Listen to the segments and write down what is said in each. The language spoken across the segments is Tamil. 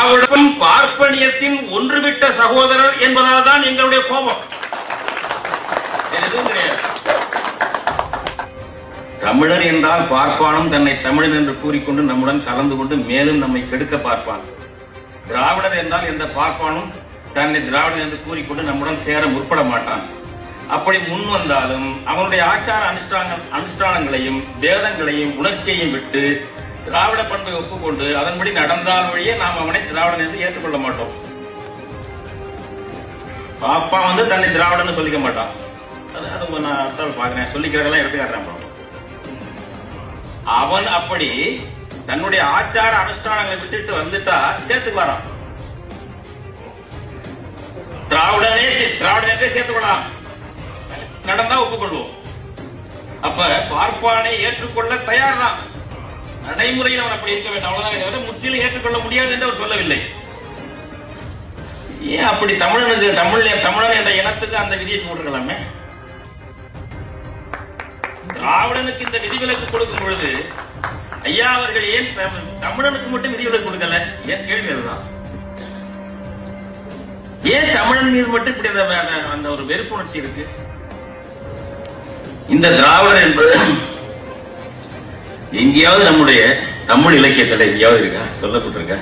திராவிடம் பார்ப்பனியத்தின் ஒன்றுவிட்ட சகோதரர் என்பதால் தான் எங்களுடைய கோபம் வேற எதுவும் கிடையாது தமிழர் என்றால் பார்ப்பானும் தன்னை தமிழன் என்று கூறிக்கொண்டு நம்முடன் கலந்து கொண்டு மேலும் நம்மை கெடுக்க பார்ப்பான் திராவிடர் என்றால் எந்த பார்ப்பானும் தன்னை திராவிடர் என்று கூறிக்கொண்டு நம்முடன் சேர முற்பட மாட்டான் அப்படி முன் வந்தாலும் அவனுடைய ஆச்சார அனுஷ்டான அனுஷ்டானங்களையும் வேதங்களையும் உணர்ச்சியையும் விட்டு திராவிட பண்பை ஒப்புக்கொண்டு அதன்படி நடந்தால் வழியே நாம் அவனை திராவிடன் என்று ஏற்றுக்கொள்ள மாட்டோம் பாப்பா வந்து தன்னை திராவிடன்னு சொல்லிக்க மாட்டான் அது அது உங்க நான் அர்த்தம் பாக்குறேன் சொல்லிக்கிறதெல்லாம் எடுத்து காட்டுறேன் அப்புறம். அவன் அப்படி தன்னுடைய ஆச்சார அனுஷ்டானங்களை விட்டுட்டு வந்துட்டா சேர்த்துக்கு வரான் திராவிடனே சே- திராவிடனே சேர்த்துக்கொள்ளலாம் நடந்தா ஒப்புக்கொள்வோம் அப்ப பார்ப்பானை ஏற்றுக்கொள்ள தயார் தான் நடைமுறையில் அவன் அப்படி இருக்க வேண்டும் அவ்வளவுதான் தவிர முற்றிலும் ஏற்றுக்கொள்ள முடியாது என்று அவர் சொல்லவில்லை ஏன் அப்படி தமிழன் என்று- தமிழ் தமிழன் என்ற இனத்துக்கு அந்த விதியை போட்டுக்கலாமே திராவிடனுக்கு இந்த விதிவிலக்கு கொடுக்கும் பொழுது ஐயா அவர்கள் ஏன் தமி- தமிழனுக்கு மட்டும் விதிவிலக்கு கொடுக்கல ஏன் கேள்வி அதுதான் ஏன் தமிழன் மீது மட்டும் இப்படி அந்த அந்த- அந்த ஒரு வெறுப்புணர்ச்சி இருக்கு இந்த திராவிடர் என்பது எங்கேயாவது நம்முடைய தமிழ் இலக்கியத்துல எங்கேயாவது இருக்கா சொல்லப்பட்டிருக்கா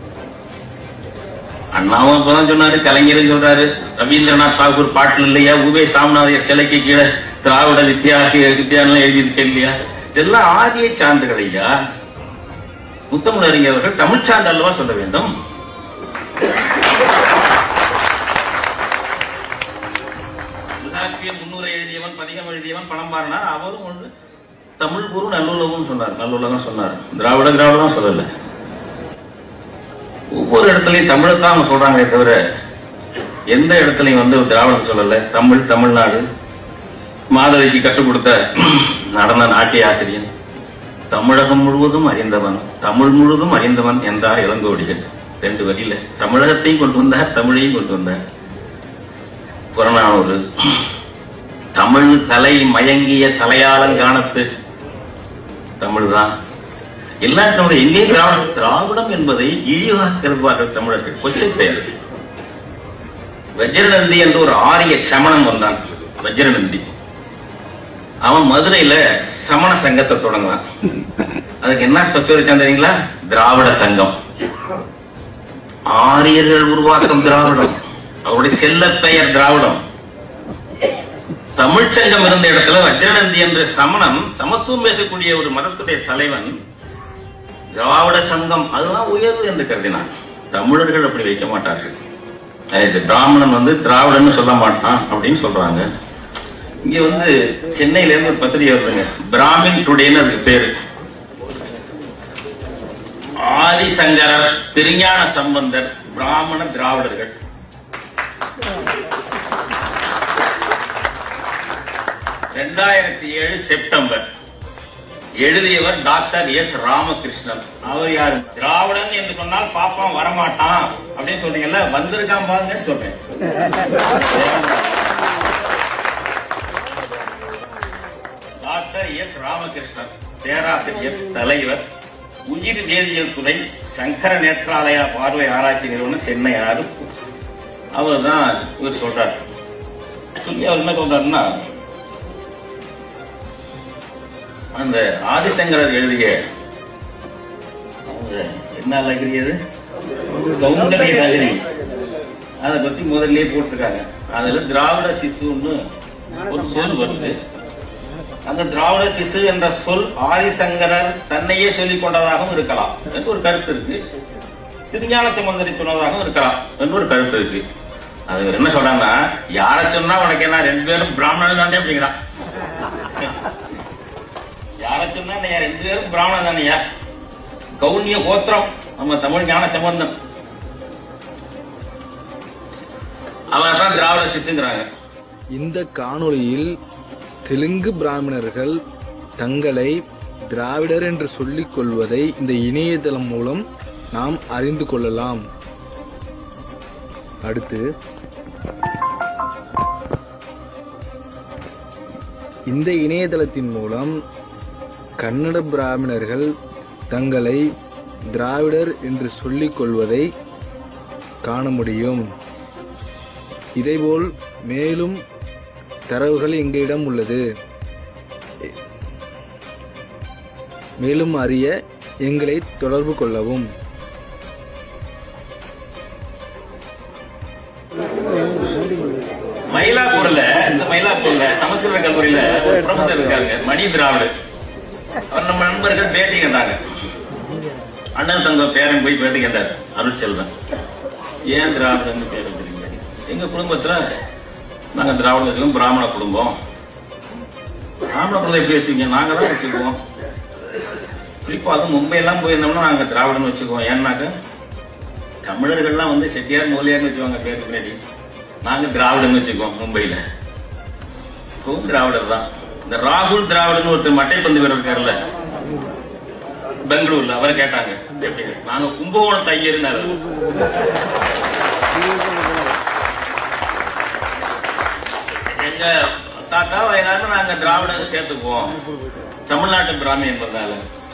அண்ணாவும் அப்பதான் சொன்னாரு கலைஞரும் சொல்றாரு ரவீந்திரநாத் தாகூர் பாட்டில் இல்லையா உவே சாமிநாதையர் சிலைக்கு கீழே திராவிட வித்யாக வித்யானம் எழுதியிருக்கேன் இல்லையா இதெல்லாம் ஆதிய சான்றுகள் ஐயா முத்தமிழ் அறிஞர்கள் தமிழ் சான்று அல்லவா சொல்ல வேண்டும் தொல்காப்பியம் முன்னூரை எழுதியவன் பதிகம் எழுதியவன் பணம் பாருனார் அவரும் வந்து தமிழ் குரு நல்லுலகம் சொன்னார் நல்லுலகம் சொன்னார் திராவிட திராவிடம் சொல்லல ஒவ்வொரு இடத்துலயும் தமிழை தான் அவங்க சொல்றாங்களே தவிர எந்த இடத்துலயும் வந்து திராவிடம் சொல்லல தமிழ் தமிழ்நாடு மாதவிக்கு கற்றுக் கொடுத்த நடன நாட்டிய ஆசிரியன் தமிழகம் முழுவதும் அறிந்தவன் தமிழ் முழுவதும் அறிந்தவன் என்றார் இளங்கோடிகள் ரெண்டு வரியில தமிழகத்தையும் கொண்டு வந்தார் தமிழையும் கொண்டு வந்தார் புறநானூறு தமிழ் தலை மயங்கிய தலையாளங்கானத்து தமிழ்தான் எல்லாத்தோட எங்கேயும் திராவிடம் திராவிடம் என்பதை இழிவாக கருதுவார்கள் தமிழர்கள் கொச்சை பெயர் வஜ்ரநந்தி என்று ஒரு ஆரிய சமணன் வந்தான் வஜ்ரநந்தி அவன் மதுரையில சமண சங்கத்தை தொடங்கினான் அதுக்கு என்ன பேர் வச்சான் தெரியுங்களா திராவிட சங்கம் ஆரியர்கள் உருவாக்கம் திராவிடம் அவருடைய செல்ல பெயர் திராவிடம் தமிழ்ச்சங்கம் இருந்த இடத்துல வஜ்ரநந்தி என்ற சமணன் சமத்துவம் பேசக்கூடிய ஒரு மதத்துடைய தலைவன் திராவிட சங்கம் அதுதான் உயர்வு என்று கருதினான் தமிழர்கள் அப்படி வைக்க மாட்டார்கள் அஹ் இது பிராமணன் வந்து திராவிடன்னு சொல்ல மாட்டான் அப்படின்னு சொல்றாங்க இங்க வந்து சென்னையில இருந்து ஒரு பத்திரிகை வருதுங்க பிராமின் டுடேன்னு அதுக்கு பேரு ஆதிசங்கரர் திருஞான சம்பந்தர் பிராமண திராவிடர்கள் ரெண்டாயிரத்தி ஏழு செப்டம்பர் எழுதியவர் டாக்டர் எஸ் ராமகிருஷ்ணன் அவர் யாரு திராவிடன் என்று சொன்னால் பாப்பான் வரமாட்டான் அப்படின்னு சொல்றீங்கல்ல வந்திருக்கான் பாருங்கன்னு சொல்றேன் டாக்டர் எஸ் ராமகிருஷ்ணன் பேராசிரியர் தலைவர் உயிர் வேதியியல் துறை சங்கர நேத்ராலயா பார்வை ஆராய்ச்சி நிறுவனம் சென்னை ஆறு அவர் தான் இவர் சொல்றார் சொல்லி அவர் என்ன சொல்றாருன்னா அந்த ஆதிசங்கரர் எழுதிய அவங்க என்ன அழகிரி அது சௌந்தரிய நகரி அதை பத்தி முதல்லயே போட்டிருக்காங்க அதுல திராவிட சிசுன்னு ஒரு சொல் வருது அந்த திராவிட சிசு என்ற சொல் ஆதிசங்கரர் தன்னையே சொல்லிக் கொண்டதாகவும் இருக்கலாம் என்று ஒரு கருத்து இருக்கு திருஞான சம்பந்தரை சொன்னதாகவும் இருக்கலாம் என்று ஒரு கருத்து இருக்கு அது இவர் என்ன சொல்றாங்கன்னா யார சொன்னா உனக்கு என்ன ரெண்டு பேரும் பிராமணன் தானே அப்படிங்கிறான் யார சொன்னா நீ ரெண்டு பேரும் பிராமணன் தானையா கௌன்ய கோத்திரம் நம்ம தமிழ் ஞான சம்பந்தம் அவர் தான் திராவிட சிசுங்கிறாங்க இந்த காணொளியில் தெலுங்கு பிராமணர்கள் தங்களை திராவிடர் என்று சொல்லிக் கொள்வதை இந்த இணையதளம் மூலம் நாம் அறிந்து கொள்ளலாம் அடுத்து இந்த இணையதளத்தின் மூலம் கன்னட பிராமணர்கள் தங்களை திராவிடர் என்று சொல்லிக் கொள்வதை காண முடியும் இதேபோல் மேலும் தரவுகள் எங்களிடம் உள்ளது மேலும் அறிய எங்களை தொடர்பு கொள்ளவும் மயிலாப்பூர்ல இந்த மயிலாப்பூர்ல சமஸ்கிருத கல்லூரியில ஒரு ப்ரொஃபசர் இருக்காங்க மணி திராவிடு அவர் நம்ம நண்பர்கள் பேட்டி கேட்டாங்க அண்ணன் தங்க பேரன் போய் பேட்டி கேட்டார் அருட்செல்வன் ஏன் திராவிடன்னு பேர் வச்சிருக்கீங்க எங்க குடும்பத்துல நாங்க திராவிடம் வச்சுக்கோம் பிராமண குடும்பம் பிராமண குடும்பம் எப்படி வச்சுக்கீங்க நாங்க தான் வச்சுக்குவோம் குறிப்பா அதுவும் மும்பை எல்லாம் போயிருந்தோம்னா நாங்க திராவிடன்னு வச்சுக்குவோம் ஏன்னாக்க தமிழர்கள்லாம் வந்து செட்டியார் மூலியார்னு வச்சுவாங்க பேருக்கு முன்னாடி நாங்க திராவிடன்னு வச்சுக்குவோம் மும்பையில இப்பவும் திராவிடர் தான் இந்த ராகுல் திராவிடன்னு ஒருத்தர் மட்டைப்பந்து வீரர் இருக்காருல்ல பெங்களூர்ல அவரை கேட்டாங்க எப்படி நாங்க கும்பகோணம் தையர்னாரு எங்க தாத்தா எல்லாரும் நாங்க திராவிடர் சேர்த்துக்குவோம் தமிழ்நாட்டு பிராமி என்பதால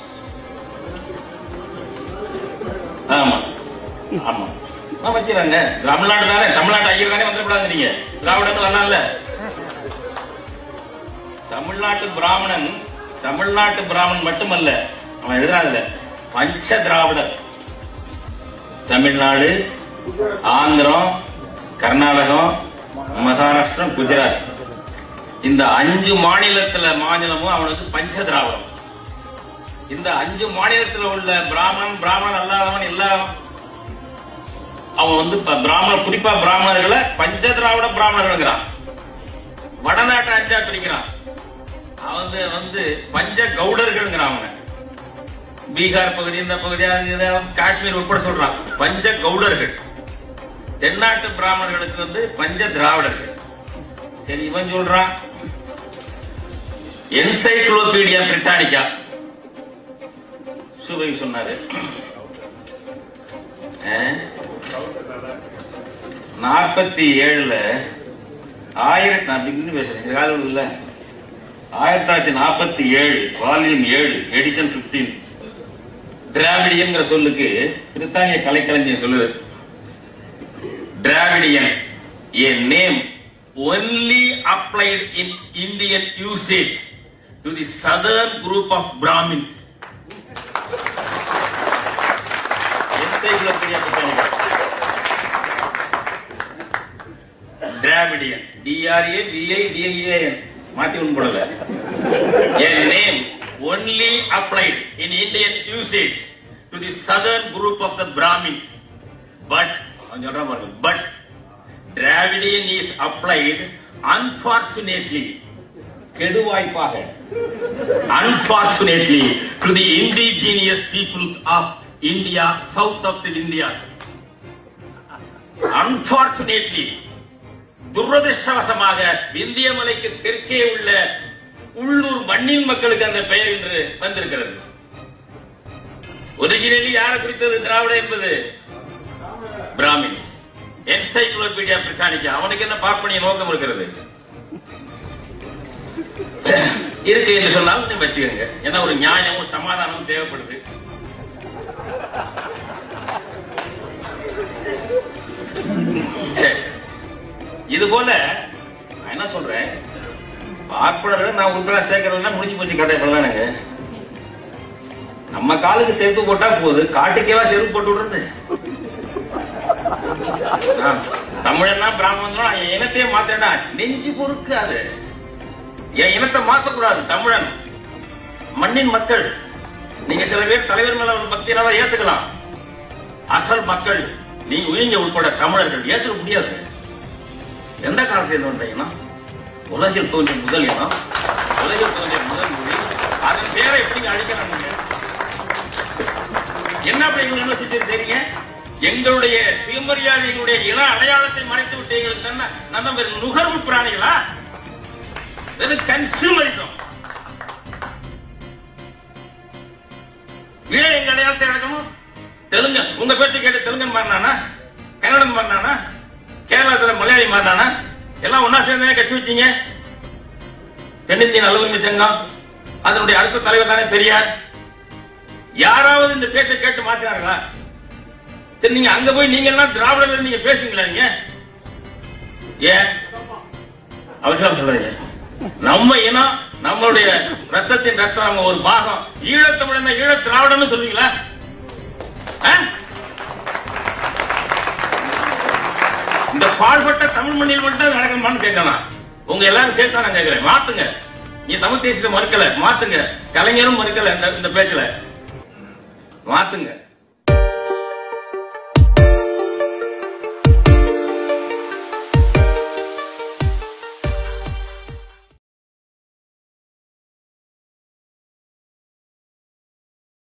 ஆமா ஆமா நான் வச்சுறாங்க தமிழ்நாடு தானே தமிழ்நாட்டு ஐயர் தானே வந்துடக்கூடாது நீங்க திராவிடன்னு வரலாம்ல தமிழ்நாட்டு பிராமணன் தமிழ்நாட்டு பிராமணன் மட்டுமல்ல அவன் எழுதாதுல பஞ்ச திராவிடர் தமிழ்நாடு ஆந்திரம் கர்நாடகம் மகாராஷ்டிரம் குஜராத் இந்த அஞ்சு மாநிலத்துல மாநிலமும் அவனுக்கு பஞ்ச திராவிடம் இந்த அஞ்சு மாநிலத்துல உள்ள பிராமணன் பிராமணன் அல்லாதவன் எல்லாம் அவன் வந்து இப்ப பிராமண குறிப்பா பிராமணர்களை பஞ்ச திராவிட பிராமணர்கள்ங்கிறான் வடநாட்டை அஞ்சா பிரிக்கிறான் அவன் வந்து வந்து பஞ்ச கவுடர்கள்ங்கிறான் அவனை பீகார் பகுதி இந்த பகுதி அது இது, காஷ்மீர் உட்பட சொல்றான் பஞ்ச கவுடர்கள் தென்னாட்டு பிராமணர்களுக்கு வந்து பஞ்ச திராவிடர்கள் சரி இவன் சொல்றான் என்சைக்ளோபீடியா பிரிட்டானிக்கா சுவை சொன்னாரு நாற்பத்தி ஏழுல ஆயிரத்தி நான் பின்னு பேசுறேன் இந்த காலம் இல்ல ஆயிரத்தி தொள்ளாயிரத்தி நாற்பத்தி ஏழு வால்யூம் ஏழு எடிஷன் பிப்டீன் டிராவிடியன்ங்கிற சொல்லுக்கு பிரித்தானிய கலைக்கலைஞர் சொல்லுது Dravidian a name only applied in Indian usage to the southern group of Brahmins. Encyclopedia Britannica. Dravidian. D-R-A-V-I-D-I-A-N. மாத்தி ஒன்று போடல a name only applied in Indian usage to the southern group of the Brahmins. But, அவன் சொல்றான் பாருங்க, but Dravidian is applied unfortunately கெடுவாய்ப்பாக unfortunately to the indigenous peoples of India south of the Indias unfortunately துரதிருஷ்டவசமாக விந்திய மலைக்கு தெற்கே உள்ள உள்ளூர் மண்ணின் மக்களுக்கு அந்த பெயர் என்று வந்திருக்கிறது ஒரிஜினலி யாரை குறித்தது திராவிட என்பது பிராமின்ஸ் என்சைக்ளோபீடியா பிரிட்டானிக்கா அவனுக்கு என்ன பார்ப்பனிய நோக்கம் இருக்கிறது இருக்கு என்று சொன்னால் நீ வச்சுக்கோங்க ஏன்னா ஒரு நியாயமும் சமாதானமும் தேவைப்படுது சரி இது போல நான் என்ன சொல்றேன் பார்ப்பனர்கள் நான் உட்பட சேர்க்கறதுனா முடிஞ்சு போச்சு கதை இவ்வளவுதானுங்க நம்ம காலுக்கு செருப்பு போட்டா போகுது காட்டுக்கேவா செருப்பு போட்டு விடுறது ஆ, தமிழன்னா பிராமணன் என் இனத்தையே மாத்தேடா நெஞ்சு பொறுக்கு அது என் இனத்தை மாத்தக்கூடாது தமிழன் மண்ணின் மக்கள் நீங்க சில பேர் தலைவர் மேல ஒரு பக்தியினால ஏத்துக்கலாம் அசல் மக்கள் நீங்க உயிங்க உட்பட தமிழர்கள் ஏத்துக்க முடியாது எந்த காலத்துல இருந்து வந்த இனம் உலகில் தோன்றிய முதல் இனம் உலகில் தோன்றிய முதல் மொழி அதன் பேரை எப்படி அழிக்கிறாங்க நீங்க? என்ன அப்படி எங்களை யூனிவர்சிட்டி தெரியுங்க எங்களுடைய சுயமரியாதை எங்களுடைய இன அடையாளத்தை மறைத்து விட்டு எங்களுக்கு என்ன நம்ம வெறும் நுகர்வு பிராணிகளா வெறும் கன்சியூமரிசம் ஏன் எங்க அடையாளத்தை இழக்கணும் தெலுங்கு உங்க பேச்சு கேட்டு தெலுங்கன் மாறினானா கன்னடம் மாறினானா கேரளத்துல மலையாளி மாறினானா எல்லாம் ஒன்னா சேர்ந்து கட்சி வச்சீங்க தென்னிந்திய நல உரிமை சங்கம் அதனுடைய அடுத்த தலைவர் தானே பெரியார் யாராவது இந்த பேச்சை கேட்டு மாத்தினார்களா சரி நீங்க அங்க போய் நீங்க எல்லாம் திராவிடர்கள் நீங்க பேசுவீங்களா நீங்க ஏன் அவசியம் சொல்றீங்க நம்ம இனம் நம்மளுடைய ரத்தத்தின் ரத்தம் நம்ம ஒரு பாகம் ஈழத்தமிழன் ஈழ திராவிடன்னு சொல்லுவீங்களா ஆ? இந்த பாழ்பட்ட தமிழ் மண்ணில் மட்டும் அது நடக்குமான்னு கேட்கணும் உங்க எல்லாரும் சேர்த்து நான் கேட்கிறேன் மாத்துங்க நீ தமிழ் தேசியத்தை மறுக்கல மாத்துங்க கலைஞரும் மறுக்கல இந்த- இந்த பேச்சுல மாத்துங்க